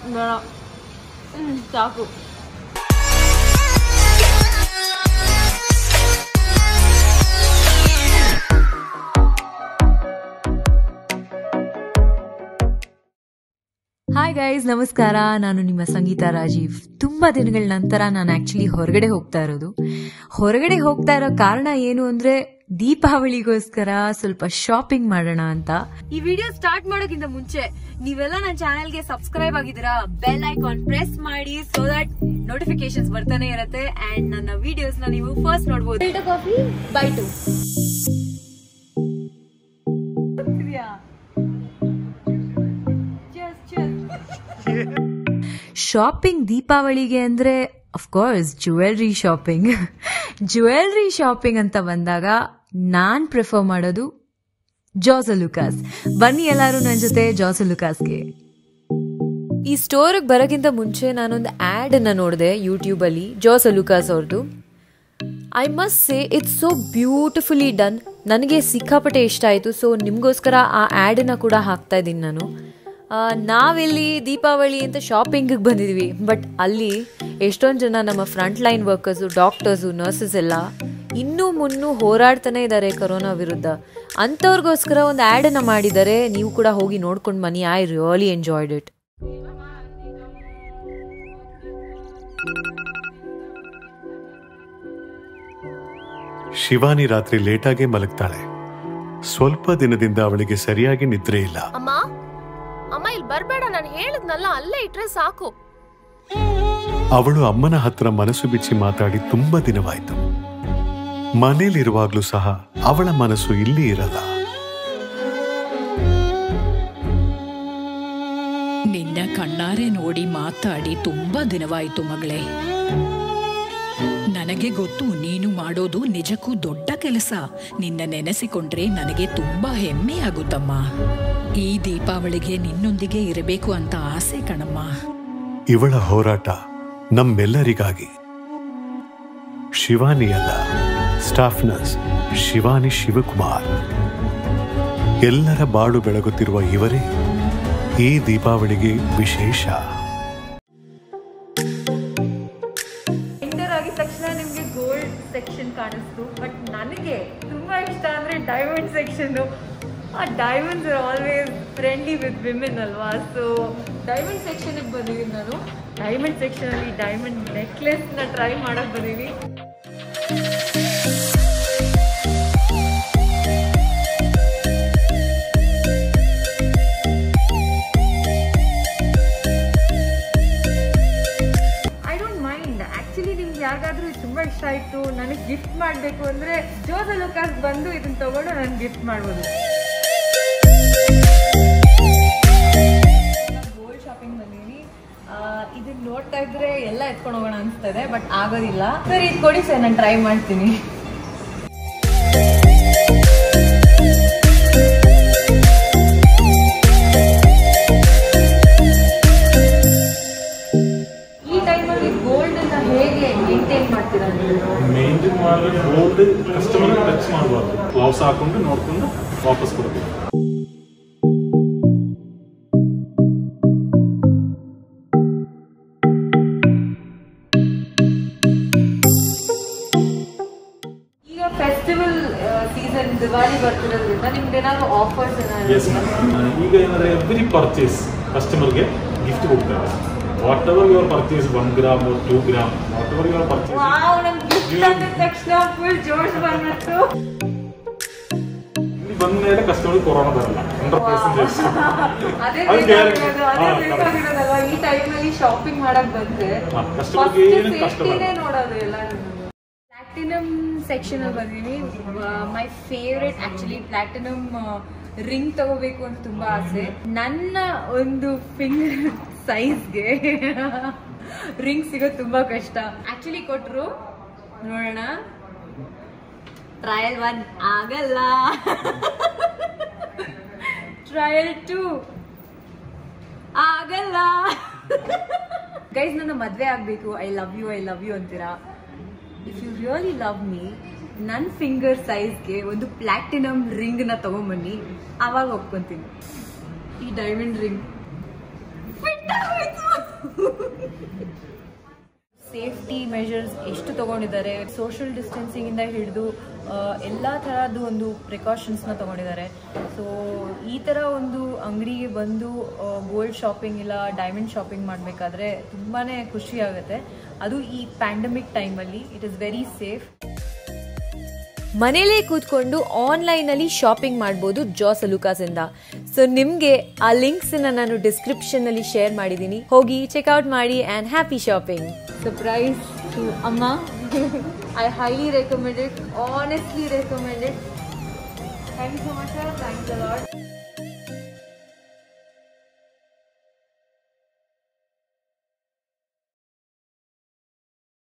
ಬೇಡ ಹ್ಮ್, ಸಾಕು hi guys ನಮಸ್ಕಾರ ನಾನು ನಿಮ್ಮ ಸಂಗೀತ ರಾಜೀವ್ ತುಂಬಾ ದಿನಗಳ ನಂತರ ನಾನು ಆಕ್ಚುಲಿ ಹೊರಗಡೆ ಹೋಗ್ತಾ ಇರೋದು ಹೊರಗಡೆ ಹೋಗ್ತಾ ಇರೋ ಕಾರಣ ಏನು ಅಂದ್ರೆ ದೀಪಾವಳಿಗೋಸ್ಕರ ಸ್ವಲ್ಪ ಶಾಪಿಂಗ್ ಮಾಡೋಣ ಅಂತ ಈ ವಿಡಿಯೋ ಸ್ಟಾರ್ಟ್ ಮಾಡೋಕ್ಕಿಂತ ಮುಂಚೆ ನೀವೆಲ್ಲ ನನ್ನ ಚಾನೆಲ್ಗೆ ಸಬ್ಸ್ಕ್ರೈಬ್ ಆಗಿದ್ದೀರಾ ಬೆಲ್ ಐಕಾನ್ ಪ್ರೆಸ್ ಮಾಡಿ ಸೊ ದಟ್ ನೋಟಿಫಿಕೇಶನ್ಸ್ ಬರ್ತಾನೆ ಇರುತ್ತೆ ಅಂಡ್ ನನ್ನ ವಿಡಿಯೋಸ್ ನ ನೀವು ಫಸ್ಟ್ ನೋಡಬಹುದು ಕಾಫಿ ಬೈ ಟು ಶಾಪಿಂಗ್ ದೀಪಾವಳಿಗೆ ಅಂದ್ರೆ of course jewellery shopping jewellery shopping ಅಂತ ಬಂದಾಗ ನಾನ್ ಪ್ರಿಫರ್ ಮಾಡೋದು ಜಾಸಲುಕಾಸ್ ಬನ್ನಿ ಎಲ್ಲರೂ ನನ್ನ ಜೊತೆ ಜಾಸಲುಕಾಸ್ಗೆ ಈ ಸ್ಟೋರ್ಗೆ ಬರೋಕ್ಕಿಂತ ಮುಂಚೆ ನಾನೊಂದು ಆ್ಯಡ್ ಅನ್ನ ನೋಡಿದೆ ಯೂಟ್ಯೂಬ್ ಅಲ್ಲಿ ಜಾಸ್ ಅಲುಕಾಸ್ ಅವ್ರದ್ದು I must say it's so beautifully done ನನಗೆ ಸಿಕ್ಕಾಪಟ್ಟೆ ಇಷ್ಟ ಆಯಿತು ಸೊ ನಿಮಗೋಸ್ಕರ ಆ ಆ್ಯಡನ್ನ ಕೂಡ ಹಾಕ್ತಾ ಇದ್ದೀನಿ ನಾನು ಆ, ನಾವಿಲ್ಲಿ ದೀಪಾವಳಿ ಅಂತ ಶಾಪಿಂಗಿಗೆ ಬಂದಿದ್ವಿ ಬಟ್ ಅಲ್ಲಿ ಎಷ್ಟೊಂದು ಜನ ನಮ್ಮ front line workers doctors nurses ಎಲ್ಲ ಇನ್ನೂ ಮುನ್ನೂ ಹೋರಾಡ್ತಾನೆ ಇದ್ದಾರೆ ಕೊರೋನಾ ವಿರುದ್ಧ ಅಂಥವ್ರಿಗೋಸ್ಕರ ಒಂದು ಆ್ಯಡನ್ನು ಮಾಡಿದ್ದಾರೆ ನೀವು ಕೂಡ ಹೋಗಿ ನೋಡ್ಕೊಂಡು ಬನ್ನಿ I really enjoyed it Shivani ರಾತ್ರಿ ಲೇಟಾಗೆ ಮಲಗ್ತಾಳೆ ಸ್ವಲ್ಪ ದಿನದಿಂದ ಅವಳಿಗೆ ಸರಿಯಾಗಿ ನಿದ್ರೆ ಇಲ್ಲ ಅಮ್ಮ ಅಮ್ಮ ಇಲ್ಲಿ ಬರ್ಬೇಡ ನಾನು ಹೇಳಿದ್ನಲ್ಲ ಅಲ್ಲೇ ಇಟ್ರೆ ಸಾಕು ಅವಳು ಅಮ್ಮನ ಹತ್ರ ಮನಸ್ಸು ಬಿಚ್ಚಿ ಮಾತಾಡಿ ತುಂಬಾ ದಿನವಾಯ್ತು ಮನೇಲಿರುವಾಗ್ಲೂ ಸಹ ಅವಳ ಮನಸ್ಸು ಇಲ್ಲಿ ಇರಲ್ಲ ನಿನ್ನ ಕಣ್ಣಾರೆ ನೋಡಿ ಮಾತಾಡಿ ತುಂಬಾ ದಿನವಾಯಿತು ಮಗಳೇ ನನಗೆ ಗೊತ್ತು ನೀನು ಮಾಡೋದು ನಿಜಕ್ಕೂ ದೊಡ್ಡ ಕೆಲಸ ನಿನ್ನ ನೆನೆಸಿಕೊಂಡ್ರೆ ನನಗೆ ತುಂಬಾ ಹೆಮ್ಮೆ ಆಗುತ್ತಮ್ಮ ಈ ದೀಪಾವಳಿಗೆ ನಿನ್ನೊಂದಿಗೆ ಇರಬೇಕು ಅಂತ ಆಸೆ ಕಣಮ್ಮ ಇವಳ ಹೋರಾಟ ನಮ್ಮೆಲ್ಲರಿಗಾಗಿ ಶಿವಾನಿ ಅಲ್ಲ ಸ್ಟಾಫ್ ನರ್ಸ್ ಶಿವಾನಿ ಶಿವಕುಮಾರ್ ಎಲ್ಲರ ಬಾಳು ಬೆಳಗುತ್ತಿರುವ ಇವರೇ ಈ ದೀಪಾವಳಿಗೆ ವಿಶೇಷ ಎಂಟರ್ ಆಗಿದ ತಕ್ಷಣ ನಿಮಗೆ ಗೋಲ್ಡ್ ಸೆಕ್ಷನ್ ಕಾಣಿಸ್ತು ಬಟ್ ನನಗೆ ತುಂಬಾ ಇಷ್ಟ ಅಂದ್ರೆ ಡೈಮಂಡ್ ಸೆಕ್ಷನ್ ಆ diamonds are always friendly with women ಅಲ್ವಾ ಸೊ ಡೈಮಂಡ್ ಸೆಕ್ಷನ್ಗೆ ಬಂದಿದ್ದೀನಿ ನಾನು ಡೈಮಂಡ್ ಸೆಕ್ಷನ್ ಅಲ್ಲಿ ಡೈಮಂಡ್ ನೆಕ್ಲೆಸ್ ನ ಟ್ರೈ ಮಾಡಕ್ ಬಂದೀನಿ ಐ ಡೋಂಟ್ ಮೈಂಡ್ ಆಕ್ಚುಲಿ ನಿಮ್ಗೆ ಯಾರಿಗಾದ್ರೂ ಇದು ತುಂಬಾ ಇಷ್ಟ ಆಯ್ತು ನನಗೆ ಗಿಫ್ಟ್ ಮಾಡಬೇಕು ಅಂದ್ರೆ ಜೋಸ ಲೋಕಾಸ್ ಬಂದು ಇದನ್ನ ತಗೊಂಡು ನಾನು ಗಿಫ್ಟ್ ಮಾಡ್ಬೋದು ಗೋಲ್ಡ್ ಶಾಪಿಂಗ್ ಬಂದೀನಿ ಇದನ್ನ ನೋಡ್ತಾ ಇದ್ರೆ ಎಲ್ಲ ಎತ್ಕೊಂಡು ಹೋಗೋಣ ಅನ್ಸ್ತದೆ ಬಟ್ ಆಗೋದಿಲ್ಲ ಸರಿ ಇದು ಕೊಡಿ ಸರ್ ನಾನು ಟ್ರೈ ಮಾಡ್ತೀನಿ ಈ ಟೈಮಲ್ಲಿ ಗೋಲ್ಡ್ ಅನ್ನ ಹೇಗೆ ಮೇಂಟೈನ್ ಮಾಡ್ತೀರಾ ನೀವು ಮೇಂಟೈನ್ ಮಾಡಿದ್ರೆ ಗೋಲ್ಡ್ ಕಸ್ಟಮರ್ ಟಚ್ ಮಾಡಬಾರ್ದು ಗ್ಲೌಸ್ ಹಾಕೊಂಡು ನೋಡ್ಕೊಂಡು ವಾಪಸ್ ಕೊಡಬೇಕು ಈಗ ಫೆಸ್ಟಿವಲ್ ಸೀಸನ್ ದಿವಾಳಿ ಬರ್ತಿರೋದ್ರಿಂದ ನಿಮ್ಗೆ ಏನಾದ್ರು ಆಫರ್ಸ್ ಎಸ್ ಈಗ ಏನಂದ್ರೆ ಎವ್ರಿ ಪರ್ಚೇಸ್ ಕಸ್ಟಮರ್ಗೆ ಗಿಫ್ಟ್ ಕೊಡ್ತಾರೆ whatever your purchase one gram two gram whatever your purchase wow ನಮ್ ಗಿಫ್ಟ್ ಅಂದ ತಕ್ಷಣ ಫುಲ್ ಜೋಶ್ ಬಂದ್ಬಿಟ್ಟು ಇಲ್ಲಿ ಬಂದ ಮೇಲೆ ಕಸ್ಟಮರ್ ಕೊರೋನಾ ಬರಲ್ಲ ಹಂಡ್ರೆಡ್ ಪರ್ಸೆಂಟೇಜ್ ಅದೇ ಅದು ಬೇಕಾಗಿರೋದು ಅದೇ ಹಾ, ಬೇಕಾಗಿರೋದಲ್ವಾ ಈ ಟೈಮಲ್ಲಿ ಶಾಪಿಂಗ್ ಮಾಡಕ್ ಬಂದ್ರೆ ಹಾ, customer ಗೆ ಏನು ಕಷ್ಟ ಸೇಫ್ಟಿನೇ ಬರಲ್ಲ. ನೋಡೋದು ಎಲ್ಲ ಪ್ಲಾಟಿನಮ್ ಸೆಕ್ಷನ್ ಅಲ್ಲಿ ಬಂದೀನಿ my favourite actually platinum ring ತಗೋಬೇಕು ಅಂತ ತುಂಬಾ ಆಸೆ ನನ್ನ ಒಂದು ಫಿಂಗರ್ ಸೈಜ್ಗೆ ರಿಂಗ್ ಸಿಗೋದು ತುಂಬಾ ಕಷ್ಟ ಆಕ್ಚುಲಿ ಕೊಟ್ರು ನೋಡೋಣ ಟ್ರಯಲ್ ಒನ್ ಆಗಲ್ಲ ಟ್ರಯಲ್ ಟೂ ಆಗಲ್ಲ ಗೈಸ್ ನನ್ನ ಮದ್ವೆ ಆಗ್ಬೇಕು I love you I love you ಅಂತೀರಾ if you really love me ನನ್ನ ಫಿಂಗರ್ ಸೈಜ್ಗೆ ಒಂದು ಪ್ಲಾಟಿನಮ್ ರಿಂಗ್ ನ ತಗೊಂಬನ್ನಿ ಅವಾಗ ಒಪ್ಕೊಂತೀನಿ ಈ ಡೈಮಂಡ್ ರಿಂಗ್ ಫಿಟ್ ಆಗೋಯ್ತು ಸೇಫ್ಟಿ ಮೆಷರ್ಸ್ ಎಷ್ಟು ತಗೊಂಡಿದ್ದಾರೆ ಸೋಷಿಯಲ್ ಡಿಸ್ಟೆನ್ಸಿಂಗ್ ಇಂದ ಹಿಡಿದು ಎಲ್ಲ ತರಹದ್ದು ಒಂದು ಪ್ರಿಕಾಷನ್ಸ್ನ ತಗೊಂಡಿದ್ದಾರೆ ಸೊ ಈ ಥರ ಒಂದು ಅಂಗಡಿಗೆ ಬಂದು ಗೋಲ್ಡ್ ಶಾಪಿಂಗ್ ಇಲ್ಲ ಡೈಮಂಡ್ ಶಾಪಿಂಗ್ ಮಾಡಬೇಕಾದ್ರೆ ತುಂಬಾ ಖುಷಿ ಆಗುತ್ತೆ ಅದು ಈ ಪ್ಯಾಂಡಮಿಕ್ ಟೈಮಲ್ಲಿ ಇಟ್ ಇಸ್ ವೆರಿ ಸೇಫ್ ಮನೇಲೇ ಕೂತ್ಕೊಂಡು ಆನ್ಲೈನ್ ಅಲ್ಲಿ ಶಾಪಿಂಗ್ ಮಾಡ್ಬೋದು ಜಾಸ್ ಲುಕಾಸ್ ಇಂದ ಸೊ ನಿಮ್ಗೆ ಆ ಲಿಂಕ್ಸ್ ನಾನು ಡಿಸ್ಕ್ರಿಪ್ಷನ್ ಅಲ್ಲಿ ಶೇರ್ ಮಾಡಿದೀನಿ ಹೋಗಿ ಚೆಕ್ಔಟ್ ಮಾಡಿ and happy shopping surprise to Amma. I highly recommend it. Honestly recommend it. Thank you so much, sir. Thanks a lot.